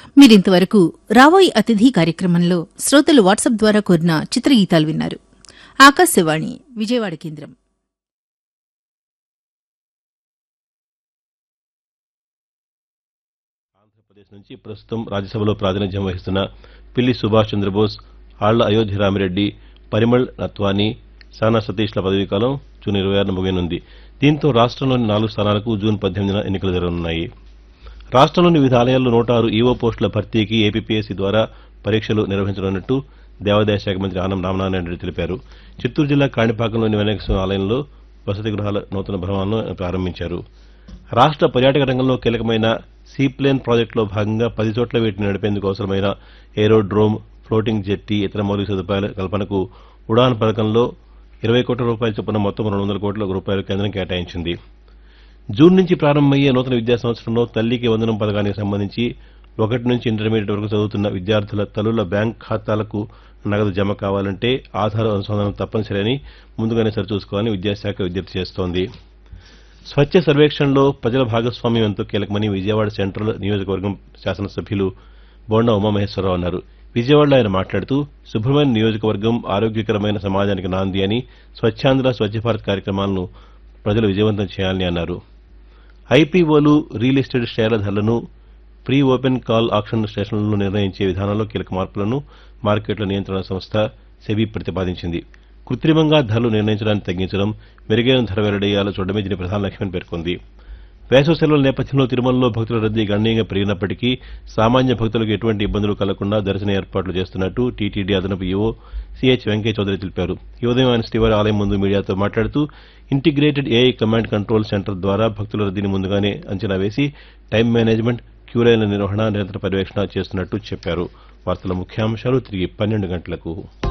మీరింతవరకు రాబోయే అతిథి కార్యక్రమంలో శ్రోతలు వాట్సాప్ ద్వారా కోరిన చిత్రగీతాలు విన్నారు ఆకాశవాణి విజయవాడ కేంద్రం ఆంధ్రప్రదేశ్ నుంచి ప్రస్తుతం రాజ్యసభలో ప్రాతినిధ్యం వహిస్తున్న పిల్లి సుభాష్ చంద్రబోస్ ఆళ్ల అయోధ్య రామిరెడ్డి పరిమళ్ నత్వాని సానా సతీష్ల పదవీకాలం జూన్ ఇరవై ఆరున ముగియనుంది దీంతో రాష్ట్రంలోని నాలుగు స్థానాలకు జూన్ పద్దెనిమిదిన ఎన్నికలు జరగనున్నాయి రాష్ట్రంలోని వివిధ ఆలయాల్లో నూట ఆరు ఈవో పోస్టుల భర్తీకి ఏపీపీఎస్సీ ద్వారా పరీక్షలు నిర్వహించనున్నట్టు దేవాదాయ శాఖ మంత్రి ఆనం రామనారాయణ రెడ్డి తెలిపారు చిత్తూరు జిల్లా కాణిపాకంలోని వినాయక ఆలయంలో వసతి గృహాల నూతన భవనాలను ప్రారంభించారు రాష్ట్ర పర్యాటక రంగంలో కీలకమైన సీప్లేన్ ప్రాజెక్టులో భాగంగా పది చోట్ల వీటిని నడిపేందుకు అవసరమైన ఏరోడ్రోమ్ ఫ్లోటింగ్ జెట్టి ఇతర మౌలిక సదుపాయాల కల్పనకు ఉడాన్ పథకంలో ఇరవై కోట్ల రూపాయల చొప్పున మొత్తం రెండు వందల కోట్ల రూపాయలు కేంద్రం కేటాయించింది జూన్ నుంచి ప్రారంభమయ్యే నూతన విద్యా సంవత్సరంలో తల్లికి వందనం పథకానికి సంబంధించి ఒకటి నుంచి ఇంటర్మీడియట్ వరకు చదువుతున్న విద్యార్థుల తల్లుల బ్యాంక్ ఖాతాలకు నగదు జమ కావాలంటే ఆధార్ అనుసంధానం తప్పనిసరి అని ముందుగానే సరిచూసుకోవాలని విద్యాశాఖ విజ్ఞప్తి చేస్తోంది స్వచ్ఛ సర్వేక్షణలో ప్రజల భాగస్వామ్యం ఎంతో కీలకమని విజయవాడ సెంట్రల్ నియోజకవర్గం శాసనసభ్యులు బోండా ఉమామహేశ్వరరావు అన్నారు విజయవాడలో ఆయన మాట్లాడుతూ శుభ్రమైన నియోజకవర్గం ఆరోగ్యకరమైన సమాజానికి నాంది అని స్వచ్ఛాంధ్ర స్వచ్ఛ భారత్ కార్యక్రమాలను ప్రజలు విజయవంతం చేయాలని అన్నారు ఐపీఓలు రియల్ ఎస్టేట్ షేర్ల ధరలను ప్రీ ఓపెన్ కాల్ ఆక్షన్ స్టేషన్లను నిర్ణయించే విధానంలో కీలక మార్పులను మార్కెట్ల నియంత్రణ సంస్థ సెబీ ప్రతిపాదించింది కృత్రిమంగా ధరలు నిర్ణయించడాన్ని తగ్గించడం మెరుగైన ధర వెల్లడేయాలో చూడడమే దీని ప్రధాన లక్ష్యమని పేర్కొంది వేసవి సెలవుల నేపథ్యంలో తిరుమలలో భక్తుల రద్దీ గణనీయంగా పెరిగినప్పటికీ సామాన్య భక్తులకు ఎటువంటి ఇబ్బందులు కలగకుండా దర్శన ఏర్పాట్లు చేస్తున్నట్టు టీటీడీ అదనపు ఈవో సిహెచ్ వెంకయ్య చౌదరి తెలిపారు ఈ ఉదయం ఆయన శ్రీవారి ఆలయం ముందు మీడియాతో మాట్లాడుతూ integrated AI command control centre ద్వారా భక్తుల రద్దీని ముందుగానే అంచనా వేసి టైం మేనేజ్మెంట్ క్యూలైన్ల నిర్వహణ నిరంతర పర్యవేక్షణ చేస్తున్నట్టు చెప్పారు వార్తల ముఖ్యాంశాలు తిరిగి పన్నెండు గంటలకు